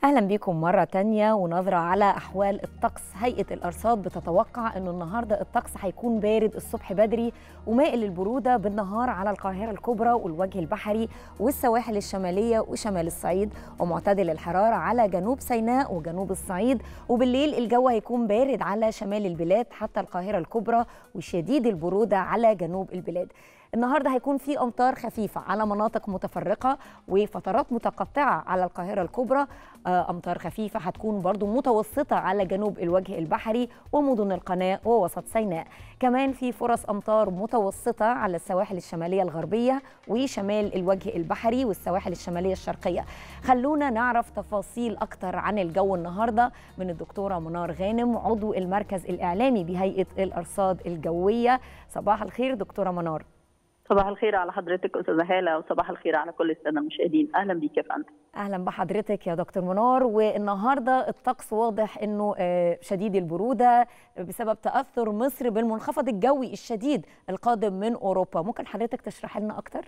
اهلا بيكم مره تانية ونظره على احوال الطقس هيئه الارصاد بتتوقع انه النهارده الطقس هيكون بارد الصبح بدري ومائل للبروده بالنهار على القاهره الكبرى والوجه البحري والسواحل الشماليه وشمال الصعيد ومعتدل الحراره على جنوب سيناء وجنوب الصعيد وبالليل الجو هيكون بارد على شمال البلاد حتى القاهره الكبرى وشديد البروده على جنوب البلاد النهارده هيكون في امطار خفيفه على مناطق متفرقه وفترات متقطعه على القاهره الكبرى امطار خفيفه هتكون برضو متوسطه على جنوب الوجه البحري ومدن القناه ووسط سيناء كمان في فرص امطار متوسطه على السواحل الشماليه الغربيه وشمال الوجه البحري والسواحل الشماليه الشرقيه خلونا نعرف تفاصيل اكتر عن الجو النهارده من الدكتوره منار غانم عضو المركز الاعلامي بهيئه الارصاد الجويه صباح الخير دكتوره منار صباح الخير على حضرتك استاذه هاله وصباح الخير على كل الساده المشاهدين اهلا بيك يا فندم اهلا بحضرتك يا دكتور منار والنهارده الطقس واضح انه شديد البروده بسبب تاثر مصر بالمنخفض الجوي الشديد القادم من اوروبا ممكن حضرتك تشرح لنا اكتر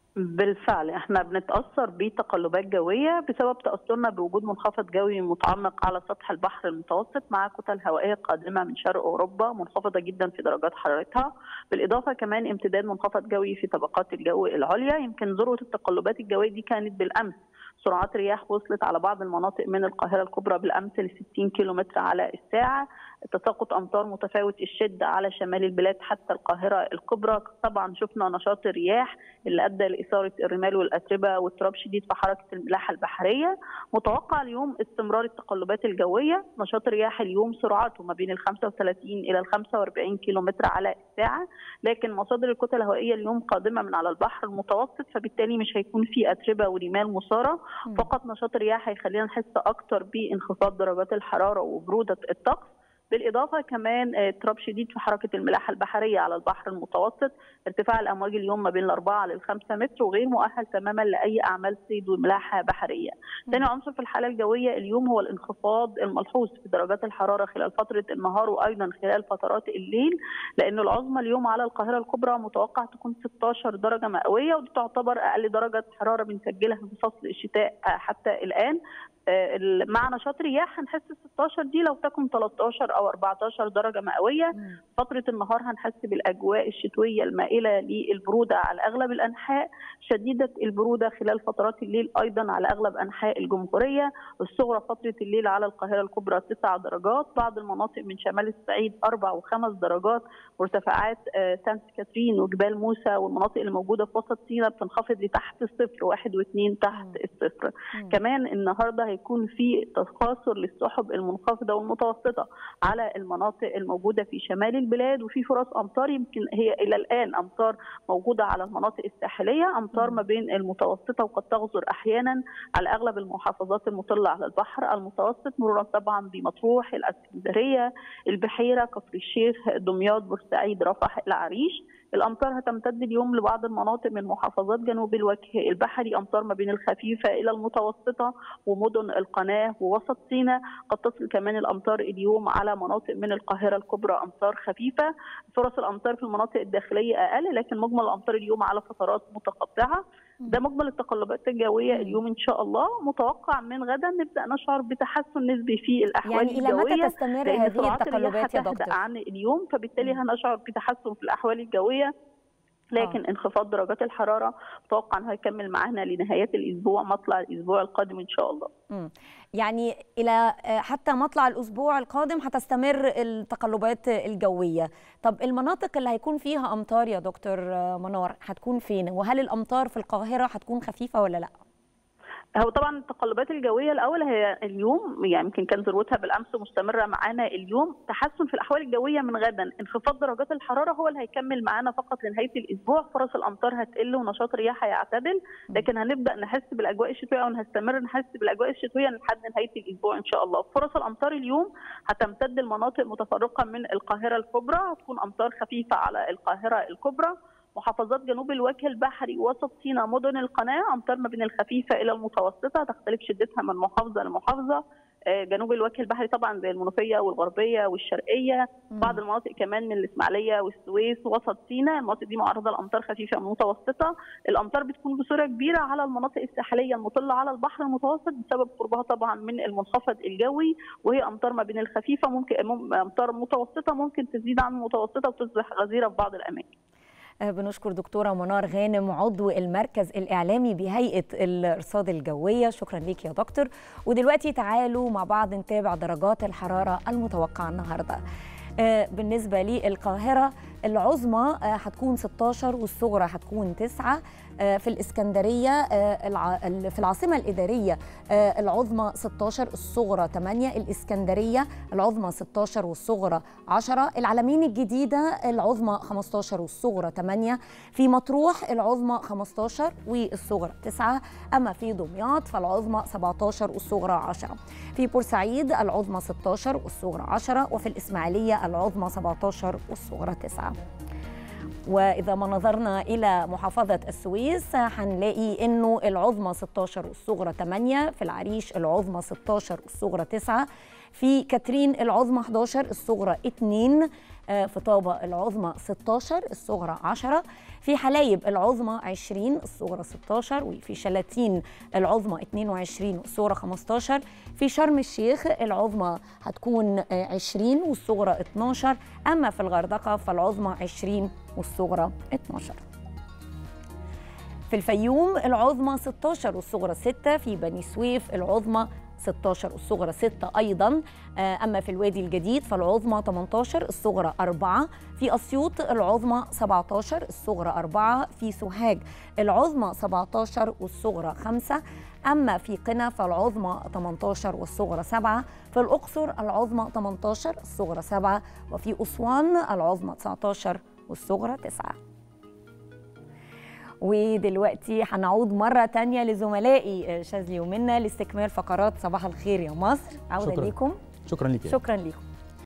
بالفعل احنا بنتاثر بتقلبات جويه بسبب تاثرنا بوجود منخفض جوي متعمق على سطح البحر المتوسط مع كتل هوائيه قادمه من شرق اوروبا منخفضه جدا في درجات حرارتها بالاضافه كمان امتداد منخفض جوي في طبقات الجو العليا يمكن ذروه التقلبات الجويه دي كانت بالامس سرعات رياح وصلت على بعض المناطق من القاهره الكبرى بالامس ل 60 كيلومتر على الساعه تساقط امطار متفاوت الشده على شمال البلاد حتى القاهره الكبرى طبعا شفنا نشاط الرياح اللي ادى لاثاره الرمال والاتربه واضطراب شديد في حركه الملاحه البحريه متوقع اليوم استمرار التقلبات الجويه نشاط الرياح اليوم سرعته ما بين ال 35 الى ال 45 كيلومتر على الساعه لكن مصادر الكتل الهوائيه اليوم قادمه من على البحر المتوسط فبالتالي مش هيكون في اتربه ورمال مثاره فقط نشاط الرياح هيخلينا نحس اكتر بانخفاض درجات الحراره وبروده الطقس بالاضافه كمان اضطراب شديد في حركه الملاحه البحريه على البحر المتوسط ارتفاع الامواج اليوم ما بين الاربعه للخمسه متر وغير مؤهل تماما لاي اعمال صيد وملاحه بحريه. ثاني عنصر في الحاله الجويه اليوم هو الانخفاض الملحوظ في درجات الحراره خلال فتره النهار وايضا خلال فترات الليل لان العظمى اليوم على القاهره الكبرى متوقع تكون 16 درجه مئويه ودي تعتبر اقل درجه حراره بنسجلها في فصل الشتاء حتى الان مع نشاط رياح هنحس 16 دي لو تكن 13 او 14 درجه مئويه فتره النهار هنحس بالاجواء الشتويه المائله للبروده على اغلب الانحاء شديده البروده خلال فترات الليل ايضا على اغلب انحاء الجمهوريه الصغرى فتره الليل على القاهره الكبرى 9 درجات بعض المناطق من شمال الصعيد 4 و5 درجات مرتفعات سانت كاترين وجبال موسى والمناطق اللي موجوده في وسط سيناء بتنخفض لتحت الصفر واحد واثنين تحت الصفر كمان النهارده هيكون في تكاثر للسحب المنخفضه والمتوسطه على المناطق الموجوده في شمال البلاد وفي فرص امطار يمكن هي الى الان امطار موجوده على المناطق الساحليه امطار ما بين المتوسطه وقد تغزر احيانا على اغلب المحافظات المطله على البحر المتوسط مرورا طبعا بمطروح الاسكندريه البحيره كفر الشيخ دمياط بورسعيد رفح العريش الامطار هتمتد اليوم لبعض المناطق من محافظات جنوب الوجه البحري امطار ما بين الخفيفه الى المتوسطه ومدن القناه ووسط سيناء قد تصل كمان الامطار اليوم على مناطق من القاهره الكبرى امطار خفيفه فرص الامطار في المناطق الداخليه اقل لكن مجمل الامطار اليوم على فترات متقطعه ده مجمل التقلبات الجويه اليوم ان شاء الله متوقع من غدا نبدا نشعر بتحسن نسبي في الاحوال يعني الجويه الى متى تستمر هذه التقلبات يا دكتور عن اليوم فبالتالي هنشعر بتحسن في الاحوال الجويه لكن انخفاض درجات الحراره متوقع انه هيكمل معانا لنهايات الاسبوع مطلع الاسبوع القادم ان شاء الله. م. يعني الى حتى مطلع الاسبوع القادم هتستمر التقلبات الجويه، طب المناطق اللي هيكون فيها امطار يا دكتور منار هتكون فين؟ وهل الامطار في القاهره هتكون خفيفه ولا لا؟ هو طبعا التقلبات الجويه الاول هي اليوم يعني يمكن كان ذروتها بالامس مستمره معانا اليوم تحسن في الاحوال الجويه من غدا انخفاض درجات الحراره هو اللي هيكمل معانا فقط لنهايه الاسبوع فرص الامطار هتقل ونشاط الرياح هيعتدل لكن هنبدا نحس بالاجواء الشتويه وهنستمر نحس بالاجواء الشتويه لحد نهايه الاسبوع ان شاء الله فرص الامطار اليوم هتمتد لمناطق متفرقه من القاهره الكبرى هتكون امطار خفيفه على القاهره الكبرى محافظات جنوب الوجه البحري وسط سيناء مدن القناه امطار ما بين الخفيفه الى المتوسطه تختلف شدتها من محافظه لمحافظه جنوب الوجه البحري طبعا زي المنوفيه والغربيه والشرقيه بعض المناطق كمان من الاسماعيليه والسويس وسط سيناء المناطق دي معرضه لامطار خفيفه متوسطه الامطار بتكون بصوره كبيره على المناطق الساحليه المطله على البحر المتوسط بسبب قربها طبعا من المنخفض الجوي وهي امطار ما بين الخفيفه ممكن امطار متوسطه ممكن تزيد عن المتوسطه وتصبح غزيره في بعض الاماكن بنشكر دكتورة منار غانم عضو المركز الإعلامي بهيئة الإرصاد الجوية شكرا ليك يا دكتور ودلوقتي تعالوا مع بعض نتابع درجات الحرارة المتوقعة النهاردة بالنسبة للقاهرة العظمى هتكون 16 والصغرى هتكون 9 في الإسكندرية في العاصمة الإدارية العظمى 16 الصغرى 8 الإسكندرية العظمى 16 والصغرى 10 العلمين الجديدة العظمى 15 والصغرى 8 في مطروح العظمى 15 والصغرى 9 أما في دمياط فالعظمى 17 والصغرى 10 في بورسعيد العظمى 16 والصغرى 10 وفي الإسماعيلية العظمى 17 والصغرى 9 وإذا ما نظرنا إلى محافظة السويس هنلاقي إنه العظمى 16 والصغرى 8 في العريش العظمى 16 والصغرى 9 في كاترين العظمى 11 الصغرى 2 في طابة العظمى 16 الصغرى 10 في حلايب العظمى 20 الصغرى 16 وفي شلاتين العظمى 22 والصغرى 15 في شرم الشيخ العظمى هتكون 20 والصغرى 12 أما في الغردقة فالعظمى 20 والصغرى 12 في الفيوم العظمى 16 والصغرى 6 في بني سويف العظمى 16 الصغرى 6 أيضا أما في الوادي الجديد فالعظمى 18 الصغرى 4 في أسيوط العظمى 17 الصغرى 4 في سوهاج العظمى 17 والصغرى 5 أما في قنا فالعظمى 18 والصغرى 7 في الأقصر العظمى 18 الصغرى 7 وفي أسوان العظمى 19 والصغرى 9 ودلوقتي هنعود مرة تانية لزملائي شاذلي ومنى لاستكمال فقرات صباح الخير يا مصر عودة شكرا. ليكم شكرا لك شكرا ليكم